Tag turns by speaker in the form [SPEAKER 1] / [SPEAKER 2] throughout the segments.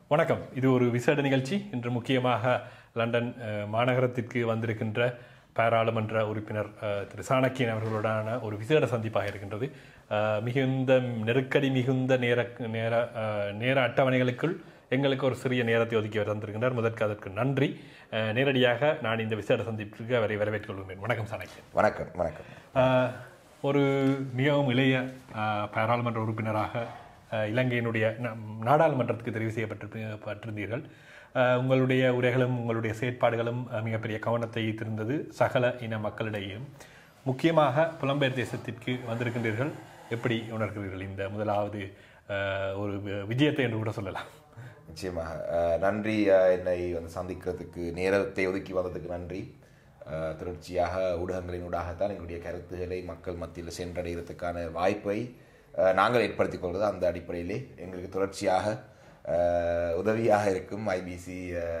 [SPEAKER 1] வணக்கம் இது ஒரு விசேட நிகழ்ச்சி இன்று முக்கியமாக லண்டன் அஹ், மாநகரத்திற்கு வந்திருக்கின்ற பாராளுமன்ற உறுப்பினர் அஹ், திரு சாணக்கியன் அவர்களுடனான ஒரு விசேட சந்திப்பாக இருக்கின்றது அஹ், மிகுந்த நெருக்கடி மிகுந்த நேர நேர அஹ், நேர அட்டவணைகளுக்குள் எங்களுக்கு ஒரு சிறிய நேரத்தை ஒதுக்கி அவர் தந்திருக்கின்றார் முதற்கு அதற்கு நன்றி அஹ், நேரடியாக நான் இந்த விசேட சந்திப்பிற்கு அவரை வரவேற்றுக் கொள்கிறேன் வணக்கம் சாணக்கியன்
[SPEAKER 2] வணக்கம் வணக்கம்
[SPEAKER 1] ஆஹ் ஒரு மிகவும் இளைய ஆஹ், பாராளுமன்ற உறுப்பினராக ஆஹ், இலங்கையினுடைய நம் நாடாளுமன்றத்துக்கு தெரிவு செய்யப்பட்டு பட்டிருந்தீர்கள் ஆஹ், உங்களுடைய உரைகளும் உங்களுடைய செயற்பாடுகளும் ஆஹ், மிகப்பெரிய கவனத்தை ஈர்த்திருந்தது சகல இன மக்களிடையும் முக்கியமாக புலம்பெயர் தேசத்திற்கு வந்திருக்கின்றீர்கள் எப்படி உணர்கிறீர்கள் இந்த முதலாவது ஆஹ், ஒரு வி- விஜயத்தை என்று கூட சொல்லலாம்
[SPEAKER 2] நிச்சயமாக அஹ், நன்றி அஹ், என்னை வந்து சந்திக்கிறதுக்கு நேரத்தை ஒதுக்கி வந்ததுக்கு நன்றி அஹ், தொடர்ச்சியாக ஊடகங்களினூடாகத்தான் எங்களுடைய கருத்துக்களை மக்கள் மத்தியில் சென்றடைகிறதுக்கான வாய்ப்பை அஹ், நாங்கள் ஏற்படுத்திக் கொள்வது அந்த அடிப்படையிலே எங்களுக்கு தொடர்ச்சியாக அஹ், உதவியாக இருக்கும் ஐபிசி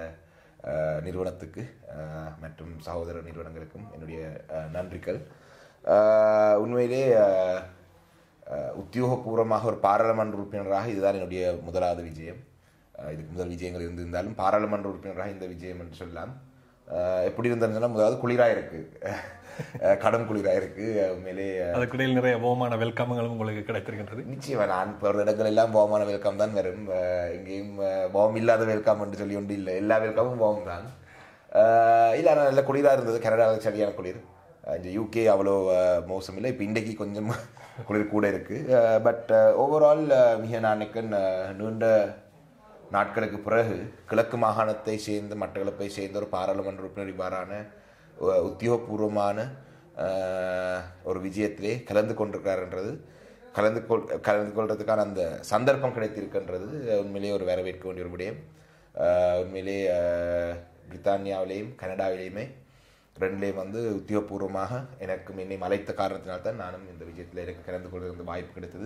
[SPEAKER 2] நிறுவனத்துக்கு அஹ், மற்றும் சகோதர நிறுவனங்களுக்கும் என்னுடைய அஹ், நன்றிகள் அஹ், உண்மையிலே அஹ், அஹ், உத்தியோகபூர்வமாக ஒரு பாராளுமன்ற உறுப்பினராக இதுதான் என்னுடைய முதலாவது விஜயம் அஹ், இதுக்கு முதல் விஜயங்கள் இருந்திருந்தாலும் பாராளுமன்ற உறுப்பினராக இந்த விஜயம் என்று சொல்லலாம் அஹ், எப்படி இருந்ததுன்னா முதலாவது குளிராக இருக்கு அஹ், கடும் குளிராக இருக்கு அஹ், உண்மையிலே அஹ்,
[SPEAKER 1] அதுக்கிடையில் நிறைய ஓமான வெல்கம்களும் உங்களுக்கு கிடைத்திருக்கின்றது
[SPEAKER 2] நிச்சயமா நான் போகிற இடங்கள் எல்லாம் போகமான வெல்கம் தான் வரும் அஹ், எங்கேயும் போகம் இல்லாத வெல்கம் என்று சொல்லி ஒன்று இல்லை எல்லா வெல்கமும் போகம் தான் அஹ், இல்லை ஆனால் நல்ல குளிராக இருந்தது கனடாவில் சரியான குளிர் அஹ், இந்த யூகே அவ்வளோ அஹ், மோசம் இல்லை இப்போ இன்றைக்கு கொஞ்சம் குளிர் கூட இருக்கு பட் ஓவரால் மிக நான் நினைக்கிறேன் அஹ், நீண்ட நாட்களுக்கு பிறகு கிழக்கு மாகாணத்தை சேர்ந்த மட்டக்களப்பை சேர்ந்த ஒரு பாராளுமன்ற உறுப்பினர் இவ்வாறான அஹ், உத்தியோகபூர்வமான அஹ், ஒரு விஜயத்திலே கலந்து கொண்டிருக்கிறார்ன்றது கலந்து கொள் கலந்து கொள்றதுக்கான அந்த சந்தர்ப்பம் கிடைத்திருக்கின்றது அஹ், உண்மையிலேயே ஒரு வரவேற்க வேண்டிய ஒரு விடயம் அஹ், உண்மையிலே அஹ், பிரித்தானியாவிலேயும் கனடாவிலேயுமே ரெண்டுலேயும் வந்து உத்தியோகபூர்வமாக எனக்கும் என்னை அழைத்த காரணத்தினால்தான் நானும் இந்த விஜயத்தில் எனக்கு கலந்து கொள்வது அந்த வாய்ப்பு கிடைத்தது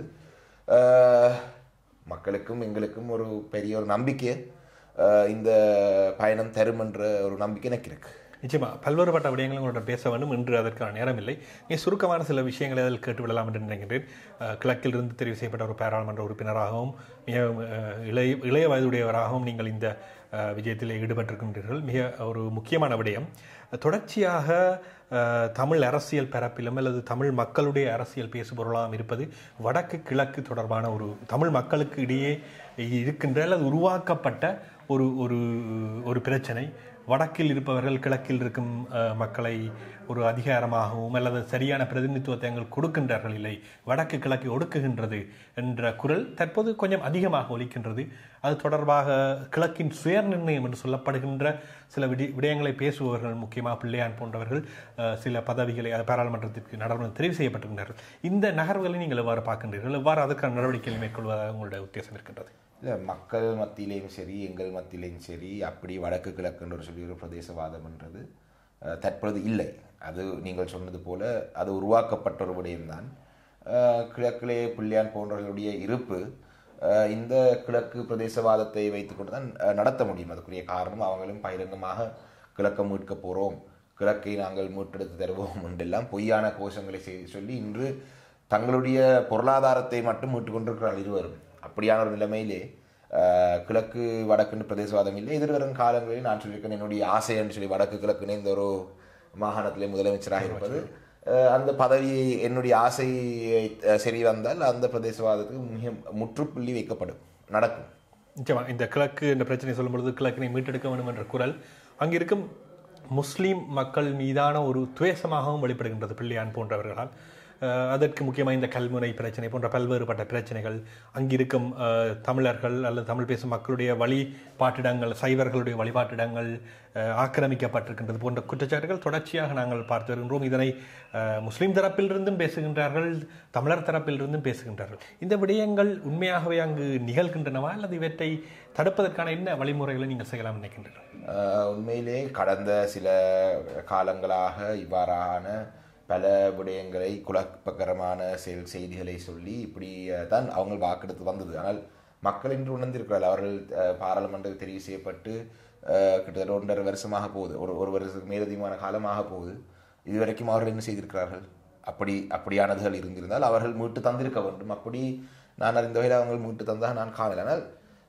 [SPEAKER 2] அஹ், மக்களுக்கும் எங்களுக்கும் ஒரு பெரிய ஒரு நம்பிக்கை அஹ், இந்த பயணம் தரும் என்ற ஒரு நம்பிக்கை எனக்கு இருக்கு
[SPEAKER 1] நிச்சயமா பல்வேறுபட்ட விடயங்களும் உங்களுடன் பேச வேண்டும் இன்று அதற்கான நேரம் இல்லை நீ சுருக்கமான சில விஷயங்களை அதில் கேட்டுவிடலாம் என்று நினைக்கின்றேன் அஹ், கிழக்கிலிருந்து தெரிவு செய்யப்பட்ட ஒரு பாராளுமன்ற உறுப்பினராகவும் மிக அஹ், இளைய இளைய வயதுடையவராகவும் நீங்கள் இந்த அஹ், விஜயத்தில் ஈடுபட்டிருக்கின்றீர்கள் மிக ஒரு முக்கியமான விடயம் தொடர்ச்சியாக அஹ், தமிழ் அரசியல் பரப்பிலும் அல்லது தமிழ் மக்களுடைய அரசியல் பேசுபொருளாகவும் இருப்பது வடக்கு கிழக்கு தொடர்பான ஒரு தமிழ் மக்களுக்கு இடையே இருக்கின்ற அல்லது உருவாக்கப்பட்ட ஒரு ஒரு ஒரு பிரச்சனை வடக்கில் இருப்பவர்கள் கிழக்கில் இருக்கும் அஹ், மக்களை ஒரு அதிகாரமாகவும் அல்லது சரியான பிரதிநிதித்துவத்தை எங்கள் கொடுக்கின்றார்கள் இல்லை வடக்கு கிழக்கு ஒடுக்குகின்றது என்ற குரல் தற்போது கொஞ்சம் அதிகமாக ஒலிக்கின்றது அது தொடர்பாக கிழக்கின் சுயநிர்ணயம் என்று சொல்லப்படுகின்ற சில விடி விடயங்களை பேசுபவர்கள் முக்கியமாக பிள்ளையான் போன்றவர்கள் அஹ், சில பதவிகளை அது பாராளுமன்றத்திற்கு நடவடிக்கை தெரிவு செய்யப்பட்டிருக்கிறார்கள் இந்த நகர்வுகளை நீங்கள் எவ்வாறு பார்க்கின்றீர்கள் எவ்வாறு அதற்கான நடவடிக்கைகளை மேற்கொள்வதாக உங்களுடைய உத்தேசம் இருக்கின்றது
[SPEAKER 2] இல்லை மக்கள் மத்தியிலையும் சரி எங்கள் மத்தியிலையும் சரி அப்படி வடக்கு கிழக்குன்ற ஒரு சொல்லி ஒரு பிரதேசவாதம்ன்றது அஹ், தற்பொழுது இல்லை அது நீங்கள் சொன்னது போல அது உருவாக்கப்பட்ட ஒரு விடயம்தான் அஹ், கிழக்கிலே பிள்ளையான் போன்றவர்களுடைய இருப்பு அஹ், இந்த கிழக்கு பிரதேசவாதத்தை வைத்துக்கொண்டு தான் அஹ், நடத்த முடியும் அதுக்குரிய காரணம் அவங்களும் பகிரங்கமாக கிழக்கை மீட்க போகிறோம் கிழக்கை நாங்கள் மீட்டெடுத்து தருவோம் என்றெல்லாம் பொய்யான கோஷங்களை செய்- சொல்லி இன்று தங்களுடைய பொருளாதாரத்தை மட்டும் மீட்டுக் கொண்டிருக்கிறார்கள் இருவரும் அப்படியான ஒரு நிலைமையிலே அஹ், கிழக்கு வடக்குன்னு பிரதேசவாதம் இல்லை எதிர்வரும் காலங்களில் நான் சொல்லியிருக்கேன் என்னுடைய ஆசை என்று சொல்லி வடக்கு கிழக்குன்னு இந்த ஒரு மாகாணத்திலே முதலமைச்சராக இருப்பது அஹ், அந்த பதவி என்னுடைய ஆசை அஹ், சரி வந்தால் அந்த பிரதேசவாதத்துக்கு மிக முற்றுப்புள்ளி வைக்கப்படும் நடக்கும்
[SPEAKER 1] நிச்சயமா இந்த கிழக்கு என்ற பிரச்சனை சொல்லும் பொழுது கிழக்கினை மீட்டெடுக்க வேண்டும் என்ற குரல் அங்கிருக்கும் முஸ்லீம் மக்கள் மீதான ஒரு துவேஷமாகவும் வெளிப்படுகின்றது பிள்ளையான் போன்றவர்களால் அஹ், அதற்கு முக்கியமாக இந்த கல்முனை பிரச்சனை போன்ற பல்வேறுபட்ட பிரச்சனைகள் அங்கிருக்கும் அஹ், தமிழர்கள் அல்லது தமிழ் பேசும் மக்களுடைய வழிபாட்டிடங்கள் சைவர்களுடைய வழிபாட்டிடங்கள் அஹ், ஆக்கிரமிக்கப்பட்டிருக்கின்றது போன்ற குற்றச்சாட்டுகள் தொடர்ச்சியாக நாங்கள் பார்த்து வருகின்றோம் இதனை அஹ், முஸ்லீம் தரப்பிலிருந்தும் பேசுகின்றார்கள் தமிழர் தரப்பிலிருந்தும் பேசுகின்றார்கள் இந்த விடயங்கள் உண்மையாகவே அங்கு நிகழ்கின்றனவா அல்லது இவற்றை தடுப்பதற்கான என்ன வழிமுறைகளை நீங்கள் செய்யலாம் நினைக்கின்றீர்கள்
[SPEAKER 2] ஆஹ் உண்மையிலே கடந்த சில காலங்களாக இவ்வாறான பல விடயங்களை குழப்பகரமான செயல் செய்திகளை சொல்லி இப்படி அஹ், தான் அவங்க வாக்கெடுத்து வந்தது ஆனால் மக்கள் இன்று உணர்ந்திருக்கிறார்கள் அவர்கள் அஹ், பாராளுமன்றத்தில் தெரிவு செய்யப்பட்டு அஹ், கிட்டத்தட்ட ஒன்றரை வருஷமாக போகுது ஒரு ஒரு வருஷத்துக்கு மேலதிகமான காலமாக போகுது இதுவரைக்கும் அவர்கள் என்ன செய்திருக்கிறார்கள் அப்படி அப்படியானதுகள் இருந்திருந்தால் அவர்கள் மீட்டு தந்திருக்க வேண்டும் அப்படி நான் அறிந்த வகையில் அவங்க மீட்டு தந்தாக நான் காணல ஆனால்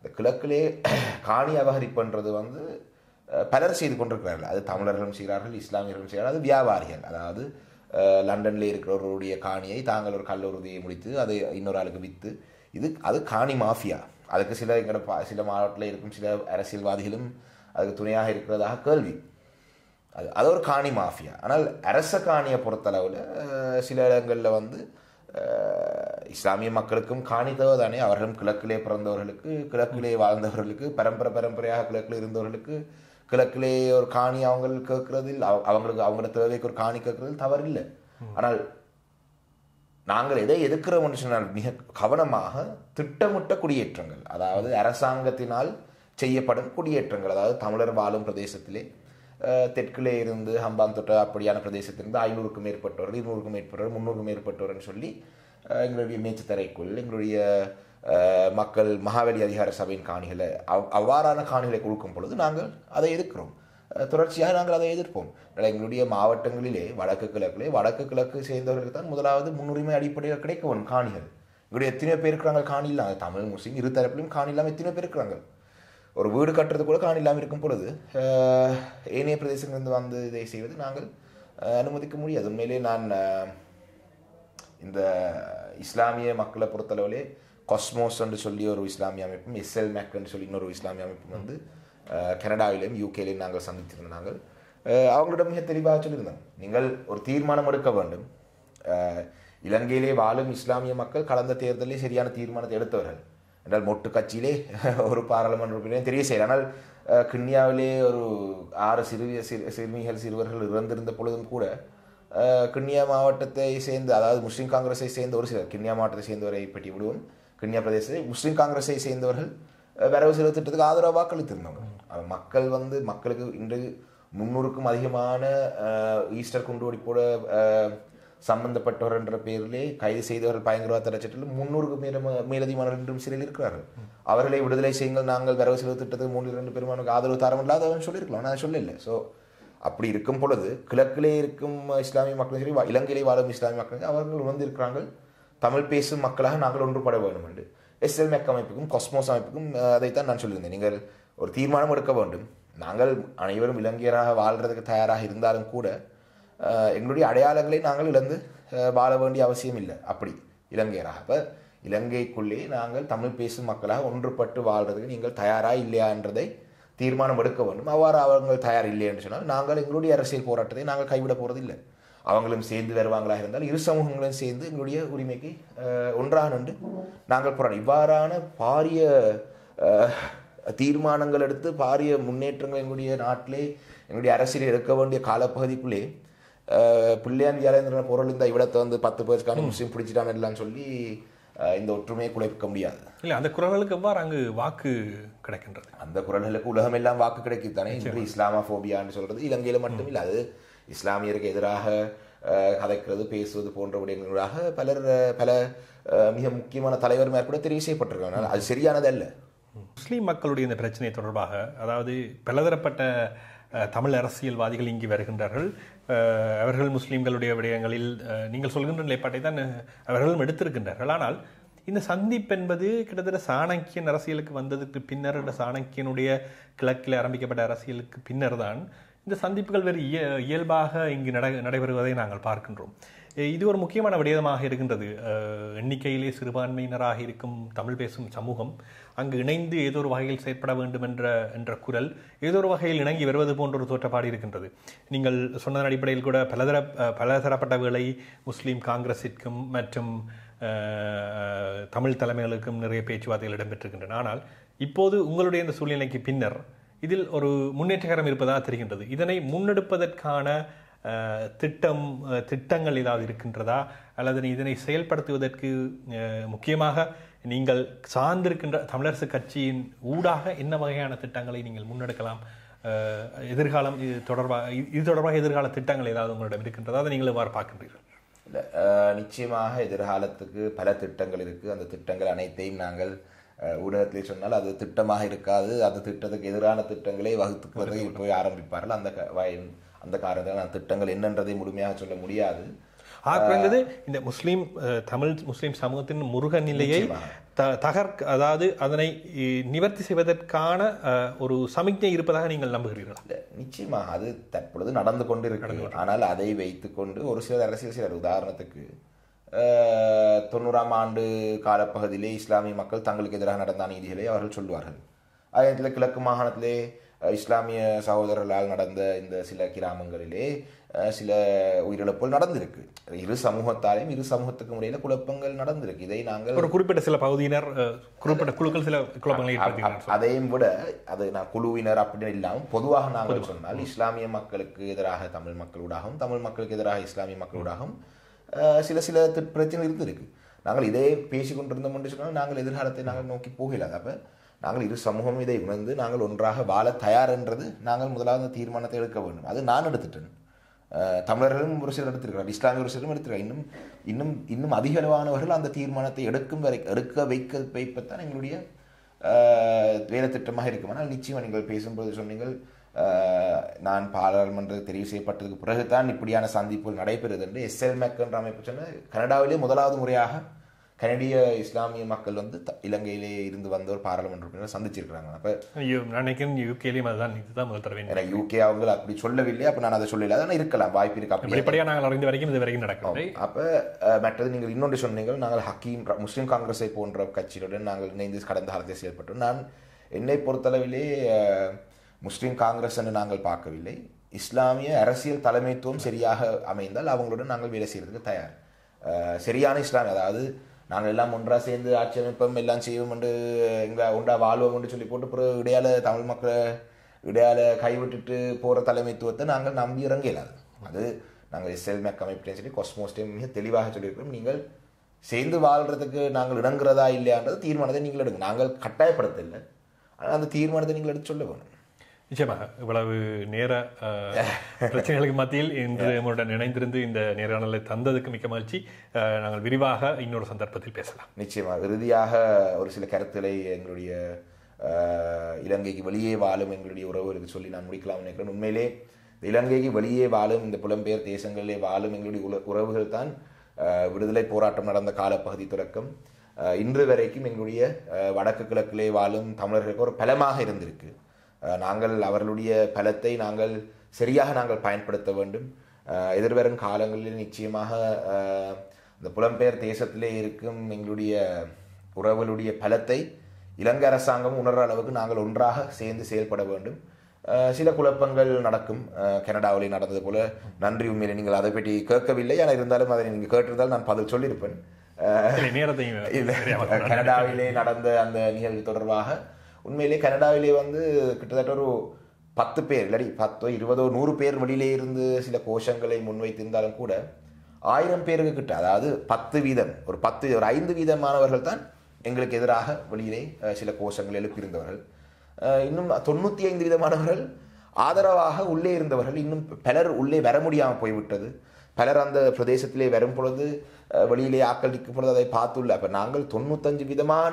[SPEAKER 2] இந்த கிழக்கிலே காணி அபகரிப்புன்றது வந்து அஹ், பலர் செய்து கொண்டிருக்கிறார்கள் அது தமிழர்களும் செய்கிறார்கள் இஸ்லாமியர்களும் செய்கிறார்கள் அது வியாபாரிகள் அதாவது அஹ், லண்டன்ல இருக்கிறவர்களுடைய காணியை தாங்கள் ஒரு கல்லுறுதியை முடித்து அதை இன்னொரு ஆளுக்கு விற்று இது அது காணி மாஃபியா அதுக்கு சில எங்கட பா- சில மாவட்டத்தில் இருக்கும் சில அரசியல்வாதிகளும் அதுக்கு துணையாக இருக்கிறதாக கேள்வி அது அது ஒரு காணி மாஃபியா ஆனால் அரச காணியை பொறுத்தளவில் அஹ், சில இடங்களில் வந்து அஹ், இஸ்லாமிய மக்களுக்கும் காணி தேவை தானே அவர்களும் கிழக்கிலே பிறந்தவர்களுக்கு கிழக்கிலே வாழ்ந்தவர்களுக்கு பரம்பரை பரம்பரையாக கிழக்கில் இருந்தவர்களுக்கு கிழக்கிலே ஒரு காணி அவங்க கேட்கறதில் அவ- அவங்களுக்கு அவங்களோட தேவைக்கு ஒரு காணி கேட்கறதில் தவறில்லை ஆனால் நாங்கள் எதை எதிர்க்கிறோம் சொன்னால் மிக கவனமாக திட்டமிட்ட குடியேற்றங்கள் அதாவது அரசாங்கத்தினால் செய்யப்படும் குடியேற்றங்கள் அதாவது தமிழர் வாழும் பிரதேசத்திலே அஹ், தெற்கிலே இருந்து ஹம்பாந்தோட்ட அப்படியான பிரதேசத்திலிருந்து ஐநூறுக்கும் மேற்பட்டவர்கள் இருநூறுக்கும் மேற்பட்டவர்கள் முந்நூறுக்கும் மேற்பட்டவர்கள் சொல்லி அஹ், எங்களுடைய மேய்ச்சத்தரைக்குள் எங்களுடைய அஹ், மக்கள் மகாவலி அதிகார சபையின் காணிகளை அவ் அவ்வாறான காணிகளை கொடுக்கும் பொழுது நாங்கள் அதை எதிர்க்கிறோம் அஹ், தொடர்ச்சியாக நாங்கள் அதை எதிர்ப்போம் அதனால் எங்களுடைய மாவட்டங்களிலே வடக்கு கிழக்கிலே வடக்கு கிழக்கு சேர்ந்தவர்களுக்கு தான் முதலாவது முன்னுரிமை அடிப்படையில் கிடைக்க வேணும் காணிகள் எங்களுடைய எத்தனை பேர் இருக்கிறாங்க காணி இல்லாம தமிழ் முஸ்லீம் இரு தரப்பிலும் காணி இல்லாமல் எத்தனை பேர் இருக்கிறாங்க ஒரு வீடு கட்டுறது கூட காணி இல்லாமல் இருக்கும் பொழுது அஹ், ஏனைய பிரதேசங்களிலிருந்து வந்து இதை செய்வது நாங்கள் அஹ், அனுமதிக்க முடியாது உண்மையிலே நான் அஹ், இந்த இஸ்லாமிய மக்களை பொறுத்தளவிலே காஸ்மோஸ் என்று சொல்லி ஒரு இஸ்லாமிய அமைப்பும் எஸ்எல் மேக் என்று சொல்லி இன்னொரு இஸ்லாமிய அமைப்பும் வந்து அஹ், கனடாவிலும் யூகேலையும் நாங்கள் சந்தித்திருந்தோம் நாங்கள் அஹ், அவங்களிடம் மிக தெளிவாக சொல்லியிருந்தோம் நீங்கள் ஒரு தீர்மானம் எடுக்க வேண்டும் அஹ், இலங்கையிலே வாழும் இஸ்லாமிய மக்கள் கடந்த தேர்தலில் சரியான தீர்மானத்தை எடுத்தவர்கள் என்றால் மொட்டு கட்சியிலே ஒரு பாராளுமன்ற உறுப்பினர் தெரிய செய்யல ஆனால் அஹ், கிண்ணியாவிலே ஒரு ஆறு சிறுவிய சிறு சிறுமிகள் சிறுவர்கள் இறந்திருந்த பொழுதும் கூட அஹ், கிண்ணியா மாவட்டத்தை சேர்ந்த அதாவது முஸ்லீம் காங்கிரஸை சேர்ந்த ஒரு சிலர் கிண்ணியா மாவட்டத்தை சேர்ந்தவரை பற்றி விடுவோம் கிண்ணியா பிரதேசத்தை முஸ்லீம் காங்கிரஸை சேர்ந்தவர்கள் அஹ், வரவு செலவு திட்டத்துக்கு ஆதரவு வாக்களித்திருந்தவங்க அது மக்கள் வந்து மக்களுக்கு இன்று முன்னூறுக்கும் அதிகமான அஹ், ஈஸ்டர் குண்டுவெடிப்போட அஹ், சம்பந்தப்பட்டவர் என்ற பெயரிலே கைது செய்தவர்கள் பயங்கரவாத தடைச்சட்டில் முன்னூறுக்கு மேல மேலதிகமானவர்கள் இன்றும் சிறையில் இருக்கிறார்கள் அவர்களை விடுதலை செய்யுங்கள் நாங்கள் வரவு செலவு திட்டத்துக்கு மூன்று இரண்டு பெருமானுக்கு ஆதரவு தரம் இல்லாத அவன் சொல்லியிருக்கலாம் நான் சொல்லல ஸோ அப்படி இருக்கும் பொழுது கிழக்கிலே இருக்கும் இஸ்லாமிய மக்களும் சரி வா- இலங்கையிலே வாழும் இஸ்லாமிய மக்களும் அவர்கள் உணர்ந்திருக்கிறார்கள் தமிழ் பேசும் மக்களாக நாங்கள் ஒன்றுபட வேண்டும் என்று எஸ்எல் மெக் அமைப்புக்கும் காஸ்மோஸ் அமைப்புக்கும் அஹ், அதைத்தான் நான் சொல்லியிருந்தேன் நீங்கள் ஒரு தீர்மானம் எடுக்க வேண்டும் நாங்கள் அனைவரும் இலங்கையராக வாழ்றதுக்கு தயாராக இருந்தாலும் கூட அஹ், எங்களுடைய அடையாளங்களை நாங்கள் இழந்து அஹ், வாழ வேண்டிய அவசியம் இல்லை அப்படி இலங்கையராக அப்போ இலங்கைக்குள்ளே நாங்கள் தமிழ் பேசும் மக்களாக ஒன்றுபட்டு வாழ்றதுக்கு நீங்கள் தயாரா இல்லையா என்றதை தீர்மானம் எடுக்க வேண்டும் அவ்வாறு அவர்கள் தயார் இல்லை என்று சொன்னால் நாங்கள் எங்களுடைய அரசியல் போராட்டத்தை நாங்கள் கைவிட போறது இல்லை அவங்களும் சேர்ந்து வருவாங்களாக இருந்தால் இரு சமூகங்களும் சேர்ந்து எங்களுடைய உரிமைக்கு அஹ், ஒன்றாக நின்று நாங்கள் போராடும் இவ்வாறான பாரிய அஹ், தீர்மானங்கள் எடுத்து பாரிய முன்னேற்றங்கள் எங்களுடைய நாட்டிலே எங்களுடைய அரசியல் எடுக்க வேண்டிய காலப்பகுதிக்குள்ளே அஹ், பிள்ளையான் வியாழேந்திரன் பொருள் இந்த இவிடத்தை வந்து பத்து பேருக்கான முஸ்லீம் பிடிச்சிட்டான் எல்லாம் சொல்லி அஹ், இந்த ஒற்றுமையை குலைக்க முடியாது
[SPEAKER 1] இல்லை அந்த குரல்களுக்கு எவ்வாறு அங்கு வாக்கு கிடைக்கின்றது
[SPEAKER 2] அந்த குரல்களுக்கு உலகமெல்லாம் வாக்கு கிடைக்குதானே இன்று இஸ்லாமோபியான்னு சொல்றது இலங்கையில மட்டும் இல்ல அது இஸ்லாமியருக்கு எதிராக அஹ், கதைக்கிறது பேசுவது போன்ற விடயங்களாக பலர் அஹ், பல அஹ், மிக முக்கியமான தலைவர்மார் கூட தெரிவு செய்யப்பட்டிருக்காங்க ஆனால் அது சரியானது அல்ல
[SPEAKER 1] முஸ்லீம் மக்களுடைய இந்த பிரச்சனை தொடர்பாக அதாவது பலதரப்பட்ட அஹ், தமிழ் அரசியல்வாதிகள் இங்கு வருகின்றார்கள் அஹ், அவர்கள் முஸ்லீம்களுடைய விடயங்களில் அஹ், நீங்கள் சொல்கின்ற நிலைப்பாட்டை தான் அஹ், அவர்களும் எடுத்திருக்கின்றார்கள் ஆனால் இந்த சந்திப்பு என்பது கிட்டத்தட்ட சாணக்கியன் அரசியலுக்கு வந்ததுக்கு பின்னர் இந்த சாணக்கியனுடைய கிழக்கில் ஆரம்பிக்கப்பட்ட அரசியலுக்கு பின்னர் தான் இந்த சந்திப்புகள் வேறு இய இயல்பாக இங்கு நட நடைபெறுவதை நாங்கள் பார்க்கின்றோம் எ- இது ஒரு முக்கியமான விடயமாக இருக்கின்றது அஹ், எண்ணிக்கையிலே சிறுபான்மையினராக இருக்கும் தமிழ் பேசும் சமூகம் அங்கு இணைந்து ஏதோ ஒரு வகையில் செயற்பட வேண்டும் என்ற என்ற குரல் ஏதோ ஒரு வகையில் இணங்கி வருவது போன்ற ஒரு தோற்றப்பாடு இருக்கின்றது நீங்கள் சொன்னதன் அடிப்படையில் கூட பலதர அஹ், பலதரப்பட்ட வேளை முஸ்லீம் காங்கிரஸிற்கும் மற்றும் அஹ், தமிழ் தலைமைகளுக்கும் நிறைய பேச்சுவார்த்தைகள் இடம்பெற்றிருக்கின்றன ஆனால் இப்போது உங்களுடைய இந்த சூழ்நிலைக்கு பின்னர் இதில் ஒரு முன்னேற்றகரம் இருப்பதாக தெரிகின்றது இதனை முன்னெடுப்பதற்கான அஹ், திட்டம் அஹ், திட்டங்கள் ஏதாவது இருக்கின்றதா அல்லது இதனை செயல்படுத்துவதற்கு அஹ், முக்கியமாக நீங்கள் சார்ந்திருக்கின்ற தமிழரசு கட்சியின் ஊடாக என்ன வகையான திட்டங்களை நீங்கள் முன்னெடுக்கலாம் அஹ், எதிர்காலம் இது தொடர்பாக இது- இது தொடர்பாக எதிர்கால திட்டங்கள் ஏதாவது உங்களிடம் இருக்கின்றதா அதை நீங்கள் எவ்வாறு பார்க்கின்றீர்கள்
[SPEAKER 2] இல்ல, அஹ், நிச்சயமாக எதிர்காலத்துக்கு பல திட்டங்கள் இருக்கு அந்த திட்டங்கள் அனைத்தையும் நாங்கள் அஹ், ஊடகத்திலே சொன்னால் அது திட்டமாக இருக்காது அந்த திட்டத்துக்கு எதிரான திட்டங்களை வகுத்துக்கிறதை போய் ஆரம்பிப்பார்கள் அந்த க- வய- அந்த காரணத்தால் அந்த திட்டங்கள் என்னன்றதை முழுமையாக சொல்ல முடியாது
[SPEAKER 1] ஆக்குறது இந்த முஸ்லீம் அஹ், தமிழ் முஸ்லீம் சமூகத்தின் முருக நிலையை த தகர்க்க அதாவது அதனை இ, நிவர்த்தி செய்வதற்கான அஹ், ஒரு சமிக்ஞை இருப்பதாக நீங்கள் நம்புகிறீர்களா
[SPEAKER 2] இல்ல, நிச்சயமா அது தற்பொழுது நடந்து கொண்டு இருக்கு ஆனால் அதை வைத்துக்கொண்டு ஒரு சில அரசியல் சிலர் உதாரணத்துக்கு அஹ், தொண்ணூறாம் ஆண்டு காலப்பகுதியிலே இஸ்லாமிய மக்கள் தங்களுக்கு எதிராக நடந்த அநீதிகளை அவர்கள் சொல்வார்கள் அதே நேரத்தில் கிழக்கு மாகாணத்திலே அஹ், இஸ்லாமிய சகோதரர்களால் நடந்த இந்த சில கிராமங்களிலே அஹ், சில உயிரிழப்புகள் நடந்திருக்கு இரு சமூகத்தாலையும் இரு சமூகத்துக்கும் இடையில குழப்பங்கள் நடந்திருக்கு இதை நாங்கள்
[SPEAKER 1] ஒரு குறிப்பிட்ட சில பகுதியினர் அஹ், குறிப்பிட்ட குழுக்கள் சில குழப்பங்களை ஏற்படுத்துகிறார்கள்
[SPEAKER 2] அதையும் விட அது நான் குழுவினர் அப்படின்னு இல்லாமல் பொதுவாக நாங்கள் சொன்னால் இஸ்லாமிய மக்களுக்கு எதிராக தமிழ் மக்களூடாகவும் தமிழ் மக்களுக்கு எதிராக இஸ்லாமிய மக்களூடாகவும் அஹ், சில சில தி- பிரச்சனை இருந்திருக்கு நாங்கள் இதே பேசி கொண்டிருந்தோம் என்று சொன்னால் நாங்கள் எதிர்காலத்தை நாங்கள் நோக்கி போகலாது அப்போ நாங்கள் இரு சமூகம் இதை உணர்ந்து நாங்கள் ஒன்றாக வாழ தயார் என்றது நாங்கள் முதலாவது அந்த தீர்மானத்தை எடுக்க வேண்டும் அது நான் எடுத்துட்டேன் அஹ், தமிழர்களும் ஒரு சிலர் எடுத்திருக்கிறார் இஸ்லாமிய ஒரு சிலரும் எடுத்திருக்கார் இன்னும் இன்னும் இன்னும் அதிக அளவானவர்கள் அந்த தீர்மானத்தை எடுக்கும் வரை எடுக்க வைக்க வைப்பத்தான் எங்களுடைய ஆஹ் வேலை திட்டமாக இருக்கும் ஆனால் நிச்சயம் நீங்கள் பேசும்போது சொன்னீங்கள் ஆஹ் நான் பாராளுமன்ற தெரிவு செய்யப்பட்டதுக்கு பிறகுதான் இப்படியான சந்திப்புகள் நடைபெறுது என்று எஸ்எல் மேக் என்ற அமைப்பு சொன்ன கனடாவிலே முதலாவது முறையாக கனடிய இஸ்லாமிய மக்கள் வந்து த- இலங்கையிலே இருந்து வந்த ஒரு பாராளுமன்ற உறுப்பினர் சந்திச்சிருக்கிறாங்க அப்ப
[SPEAKER 1] ஐயோ, நான் நினைக்கிறேன் யூகேலையும் அதுதான் இதுதான் முதல் தடவை
[SPEAKER 2] எனக்கு யூகே அவங்க அப்படி சொல்லவில்லை அப்ப நான் அதை சொல்லல ஆனால் இருக்கலாம் வாய்ப்பு இருக்கு அப்படி
[SPEAKER 1] வெளிப்படையாக நாங்கள் அறிந்த வரைக்கும் இது வரைக்கும் நடக்கவில்லை
[SPEAKER 2] அப்ப அஹ், மற்றது நீங்கள் இன்னொன்று சொன்னீங்கள் நாங்கள் ஹக்கீம் ர- முஸ்லிம் காங்கிரஸை போன்ற கட்சியுடன் நாங்கள் இணைந்து கடந்த காலத்தில் செயல்பட்டோம் நான் என்னை பொறுத்தளவிலே அஹ், முஸ்லிம் காங்கிரஸ் என்று நாங்கள் பார்க்கவில்லை இஸ்லாமிய அரசியல் தலைமைத்துவம் சரியாக அமைந்தால் அவங்களுடன் நாங்கள் வேலை செய்யறதுக்கு தயார் அஹ், சரியான இஸ்லாமிய அதாவது நாங்கள் எல்லாம் ஒன்றா சேர்ந்து ஆட்சி அமைப்போம் எல்லாம் செய்வோம் என்று எங்க ஒன்றா வாழ்வோம் என்று சொல்லி போட்டு பிறகு இடையால தமிழ் மக்களை இடையால கைவிட்டுட்டு போற தலைமைத்துவத்தை நாங்கள் நம்பி இறங்கலாது அது நாங்கள் எஸ்எல் மேக் அமைப்பிட்டேன்னு சொல்லி கொஸ்மோஸ்டையும் மிக தெளிவாக சொல்லியிருக்கிறோம் நீங்கள் சேர்ந்து வாழ்றதுக்கு நாங்கள் இணங்குறதா இல்லையான்றது தீர்மானத்தை நீங்கள் எடுங்க நாங்கள் கட்டாயப்படுத்தல ஆனால் அந்த தீர்மானத்தை நீங்கள் எடுத்து சொல்ல வேணும்
[SPEAKER 1] நிச்சயமாக இவ்வளவு நேர அஹ், பிரச்சனைகளுக்கு மத்தியில் இன்று நம்முடன் இணைந்திருந்து இந்த நேர்காணலை தந்ததுக்கு மிக்க மகிழ்ச்சி அஹ், நாங்கள் விரிவாக இன்னொரு சந்தர்ப்பத்தில் பேசலாம்
[SPEAKER 2] நிச்சயமாக இறுதியாக ஒரு சில கருத்துக்களை எங்களுடைய அஹ், இலங்கைக்கு வெளியே வாழும் எங்களுடைய உறவுகளுக்கு சொல்லி நான் முடிக்கலாம் நினைக்கிறேன் உண்மையிலே இந்த இலங்கைக்கு வெளியே வாழும் இந்த புலம்பெயர் தேசங்களிலே வாழும் எங்களுடைய உல- உறவுகள் தான் அஹ், விடுதலை போராட்டம் நடந்த காலப்பகுதி தொடக்கம் அஹ், இன்று வரைக்கும் எங்களுடைய அஹ், வடக்கு கிழக்கிலே வாழும் தமிழர்களுக்கு ஒரு பலமாக இருந்திருக்கு அஹ், நாங்கள் அவர்களுடைய பலத்தை நாங்கள் சரியாக நாங்கள் பயன்படுத்த வேண்டும் அஹ், எதிர்வரும் காலங்களில் நிச்சயமாக அஹ், இந்த புலம்பெயர் தேசத்திலே இருக்கும் எங்களுடைய உறவுகளுடைய பலத்தை இலங்கை அரசாங்கம் உணர்ற அளவுக்கு நாங்கள் ஒன்றாக சேர்ந்து செயல்பட வேண்டும் அஹ், சில குழப்பங்கள் நடக்கும் அஹ், கனடாவிலே நடந்தது போல நன்றி உண்மையிலே நீங்கள் அதை பற்றி கேட்கவில்லை ஆனால் இருந்தாலும் அதை நீங்கள் கேட்டிருந்தால் நான் பதில் சொல்லியிருப்பேன் அஹ்,
[SPEAKER 1] இல்லை, நேரத்தையும்
[SPEAKER 2] இல்ல,
[SPEAKER 1] சரியாக
[SPEAKER 2] கனடாவிலே நடந்த அந்த நிகழ்வு தொடர்பாக உண்மையிலே கனடாவிலே வந்து கிட்டத்தட்ட ஒரு பத்து பேர் இல்லாட்டி பத்தோ இருபதோ நூறு பேர் வெளியிலே இருந்து சில கோஷங்களை முன்வைத்திருந்தாலும் கூட ஆயிரம் பேருக்கு கிட்ட அதாவது பத்து வீதம் ஒரு பத்து ஒரு ஐந்து வீதமானவர்கள் தான் எங்களுக்கு எதிராக வெளியிலே அஹ், சில கோஷங்கள் எழுப்பியிருந்தவர்கள் அஹ், இன்னும் தொண்ணூற்றி ஐந்து விதமானவர்கள் ஆதரவாக உள்ளே இருந்தவர்கள் இன்னும் பலர் உள்ளே வர முடியாமல் போய்விட்டது பலர் அந்த பிரதேசத்திலே வரும் பொழுது அஹ், வெளியிலே ஆக்களிக்கும் பொழுது அதை பார்த்துள்ள அப்போ நாங்கள் தொண்ணூத்தஞ்சு விதமான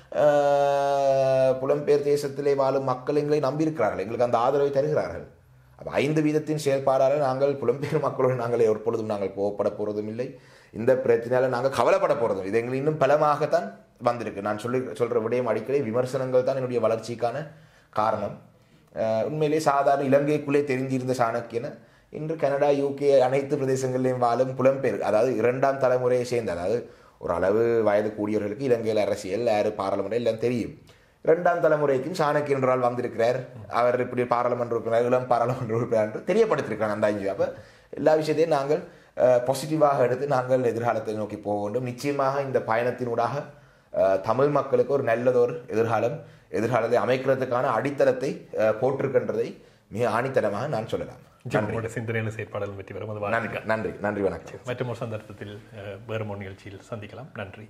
[SPEAKER 2] அஹ், புலம்பெயர் தேசத்திலே வாழும் மக்கள் எங்களை நம்பியிருக்கிறார்கள் எங்களுக்கு அந்த ஆதரவை தருகிறார்கள் அப்போ ஐந்து வீதத்தின் செயல்பாடால் நாங்கள் புலம்பெயர் மக்களோடு நாங்கள் எப்பொழுதும் நாங்கள் கோவப்பட போகிறதும் இல்லை இந்த பிரச்சனையால நாங்கள் கவலைப்பட போகிறதும் இது எங்களுக்கு இன்னும் பலமாகத்தான் வந்திருக்கு நான் சொல்லி சொல்கிற விடயம் அடிக்கடி விமர்சனங்கள் தான் என்னுடைய வளர்ச்சிக்கான காரணம் அஹ் உண்மையிலே சாதாரண இலங்கைக்குள்ளே தெரிஞ்சிருந்த சாணக்கியன இன்று கனடா யூகே அனைத்து பிரதேசங்களிலும் வாழும் புலம்பெயர் அதாவது இரண்டாம் தலைமுறையை சேர்ந்த அதாவது ஒரு அளவு வயது கூடியவர்களுக்கு இலங்கையில் அரசியல் யாரு பாராளுமன்றம் எல்லாம் தெரியும் இரண்டாம் தலைமுறைக்கும் சாணக்கியன் என்றால் வந்திருக்கிறார் அவர் இப்படி பாராளுமன்ற உறுப்பினர் இளம் பாராளுமன்ற உறுப்பினர் என்று தெரியப்படுத்திருக்கிறாங்க அந்த அஞ்சு அப்போ எல்லா விஷயத்தையும் நாங்கள் பாசிட்டிவாக எடுத்து நாங்கள் எதிர்காலத்தை நோக்கி போக வேண்டும் நிச்சயமாக இந்த பயணத்தினூடாக அஹ், தமிழ் மக்களுக்கு ஒரு நல்லதொரு எதிர்காலம் எதிர்காலத்தை அமைக்கிறதுக்கான அடித்தளத்தை அஹ், போட்டிருக்கின்றதை மிக ஆணித்தனமாக நான் சொல்லலாம்
[SPEAKER 1] நிச்சயம் உங்களுடைய சிந்தனையில் செயற்பாடுகள் வெற்றி பெறும் அது வாழ்த்துக்கள்.
[SPEAKER 2] நன்றி நன்றி நன்றி வணக்கம்
[SPEAKER 1] மற்றும் ஒரு சந்தர்ப்பத்தில் அஹ், வேறு ஒரு நிகழ்ச்சியில் சந்திக்கலாம் நன்றி